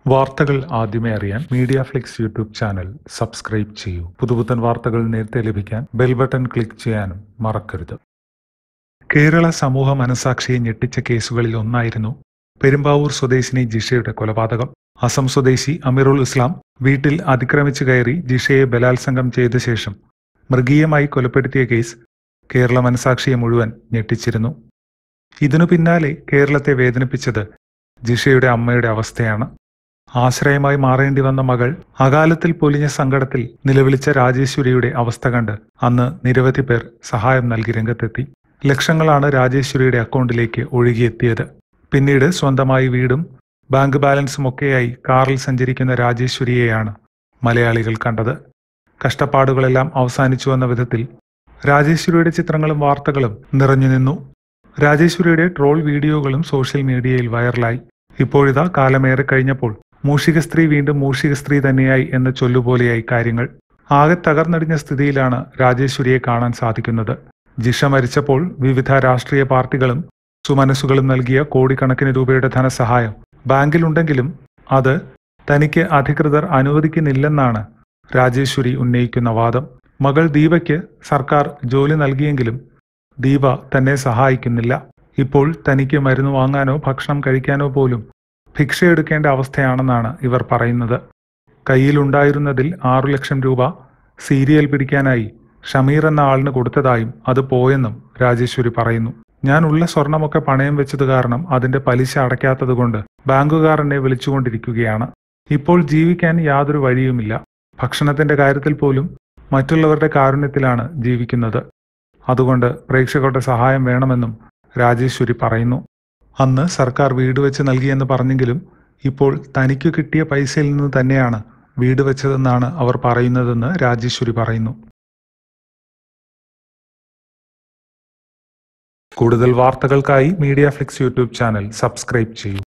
വാർത്തകൾ ആദ്യമേ അറിയാൻ Media Flix YouTube channel subscribe ചെയ്യൂ പുതുപുത്തൻ വാർത്തകൾ നേരത്തെ ലഭിക്കാൻ ബെൽ ബട്ടൺ ക്ലിക്ക് ചെയ്യാനും മറക്കരുത് കേരള സമൂഹ മനസാക്ഷിയെ ഞെട്ടിച്ച കേസുകളിൽ ഒന്നായിരുന്നു പെരുമ്പാവൂർ സ്വദേശിനി ജിഷയുടെ കൊലപാതകം അസം സ്വദേശി അമീറുൽ ഇസ്ലാം വീട്ടിൽ അതിക്രമിച്ചു കയറി ജിഷയെ ബലാത്സംഗം ചെയ്ത ശേഷം മൃഗീയമായി കൊലപ്പെടുത്തിയ കേസ് കേരള മനസാക്ഷിയെ മുഴുവൻ ഞെട്ടിച്ചിരുന്നു ഇതിനു പിന്നാലെ കേരളത്തെ വേദനിപ്പിച്ചത് ജിഷയുടെ അമ്മയുടെ അവസ്ഥയാണ് ആശ്രയമായി മാറേണ്ടി വന്ന മകൾ അകാലത്തിൽ പൊലിഞ്ഞ സങ്കടത്തിൽ നിലവിളിച്ച രാജേശ്വരിയുടെ അവസ്ഥ കണ്ട് അന്ന് നിരവധി പേർ സഹായം നൽകി രംഗത്തെത്തി ലക്ഷങ്ങളാണ് രാജേശ്വരിയുടെ അക്കൗണ്ടിലേക്ക് ഒഴുകിയെത്തിയത് പിന്നീട് സ്വന്തമായി വീടും ബാങ്ക് ബാലൻസും ഒക്കെയായി കാറിൽ സഞ്ചരിക്കുന്ന രാജേശ്വരിയെയാണ് മലയാളികൾ കണ്ടത് കഷ്ടപ്പാടുകളെല്ലാം അവസാനിച്ചുവെന്ന വിധത്തിൽ രാജേശ്വരിയുടെ ചിത്രങ്ങളും വാർത്തകളും നിറഞ്ഞു നിന്നു രാജേശ്വരിയുടെ ട്രോൾ വീഡിയോകളും സോഷ്യൽ മീഡിയയിൽ വൈറലായി ഇപ്പോഴിതാ കാലമേറെ കഴിഞ്ഞപ്പോൾ മൂഷിക സ്ത്രീ വീണ്ടും മൂഷിക സ്ത്രീ തന്നെയായി എന്ന ചൊല്ലുപോലെയായി കാര്യങ്ങൾ ആകെ തകർന്നടിഞ്ഞ സ്ഥിതിയിലാണ് രാജേശ്വരിയെ കാണാൻ സാധിക്കുന്നത് ജിഷ മരിച്ചപ്പോൾ വിവിധ രാഷ്ട്രീയ പാർട്ടികളും സുമനസ്സുകളും നൽകിയ കോടിക്കണക്കിന് രൂപയുടെ ധനസഹായം ബാങ്കിലുണ്ടെങ്കിലും അത് തനിക്ക് അധികൃതർ അനുവദിക്കുന്നില്ലെന്നാണ് രാജേശ്വരി ഉന്നയിക്കുന്ന വാദം മകൾ ദീപയ്ക്ക് സർക്കാർ ജോലി നൽകിയെങ്കിലും ദീപ തന്നെ സഹായിക്കുന്നില്ല ഇപ്പോൾ തനിക്ക് മരുന്ന് വാങ്ങാനോ ഭക്ഷണം കഴിക്കാനോ പോലും ഭിക്ഷയെടുക്കേണ്ട അവസ്ഥയാണെന്നാണ് ഇവർ പറയുന്നത് കയ്യിലുണ്ടായിരുന്നതിൽ ആറു ലക്ഷം രൂപ സീരിയൽ പിടിക്കാനായി ഷമീർ എന്ന ആളിന് കൊടുത്തതായും അത് പോയെന്നും രാജേശ്വരി പറയുന്നു ഞാൻ ഉള്ള സ്വർണമൊക്കെ പണയം വെച്ചത് കാരണം അതിന്റെ പലിശ അടയ്ക്കാത്തതുകൊണ്ട് ബാങ്കുകാർ എന്നെ വിളിച്ചുകൊണ്ടിരിക്കുകയാണ് ഇപ്പോൾ ജീവിക്കാൻ യാതൊരു വഴിയുമില്ല ഭക്ഷണത്തിന്റെ കാര്യത്തിൽ പോലും മറ്റുള്ളവരുടെ കാരുണ്യത്തിലാണ് ജീവിക്കുന്നത് അതുകൊണ്ട് പ്രേക്ഷകരുടെ സഹായം വേണമെന്നും രാജേശ്വരി പറയുന്നു അന്ന് സർക്കാർ വീട് വെച്ച് നൽകിയെന്ന് പറഞ്ഞെങ്കിലും ഇപ്പോൾ തനിക്ക് കിട്ടിയ പൈസയിൽ നിന്ന് തന്നെയാണ് വീട് വെച്ചതെന്നാണ് അവർ പറയുന്നതെന്ന് രാജേശ്വരി പറയുന്നു കൂടുതൽ വാർത്തകൾക്കായി Media Flix YouTube channel subscribe ചെയ്യൂ